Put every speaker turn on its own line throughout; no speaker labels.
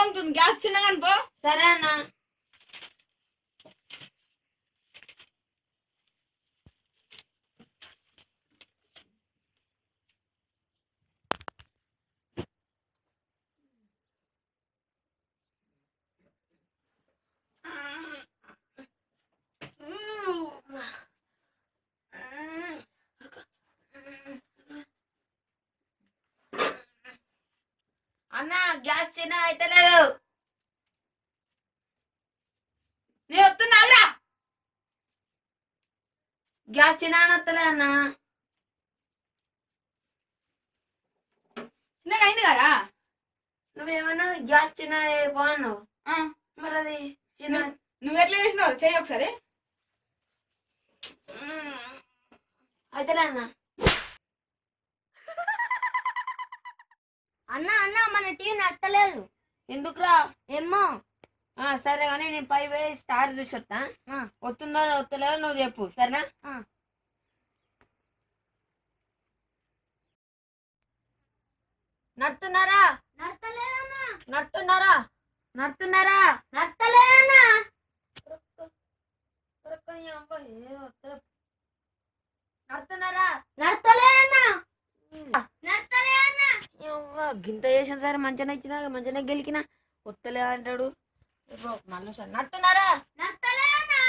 పొంగుతుంది గ్యాస్ చిన్నగా అనుకో
సరే అన్న అన్న గ్యాస్ చిన్న అయితే లేదు
నేను వస్తున్నావురా
గ్యాస్ చిన్న అనొత్తలే అన్న
చిన్నగా అయింది కదా
నువ్వేమన్నా గ్యాస్ చిన్న బాగున్నావు
ఆ,
మరి అది చిన్న
నువ్వు ఎట్లా చేసినావు చెయ్యి ఒకసారి
అయితేలే అన్న
అన్న అన్న మన టీవీ నచ్చలేదు
ఎందుకురా
ఏమో
ఆ, సరే కానీ నేను పై పోయి స్టార్ చూసి వస్తా
ఆ.
వస్తుందో వస్తలేదో నువ్వు చెప్పు సరేనా
ఆ.
నడుతున్నారా
నచ్చలేదన్నా
నడుతున్నారా నడుతున్నారా
నచ్చలేదన్నా
నడుతున్నారా
నచ్చలేదన్నా నచ్చలేదన్నా
యవ్వ, గింత చేసిన సరే మంచిగా ఇచ్చిన మంచిగా గెలికిన వస్తలే అంటాడు ఇదిగో, మళ్ళీ సార్ నడుతున్నారా
నచ్చలేదన్నా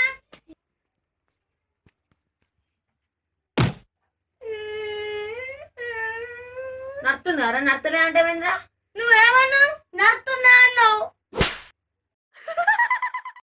నడుతున్నారా నడతలే అంటే ఏంద్రా
నువ్వేమన్నావు నడుతున్నా అన్నావు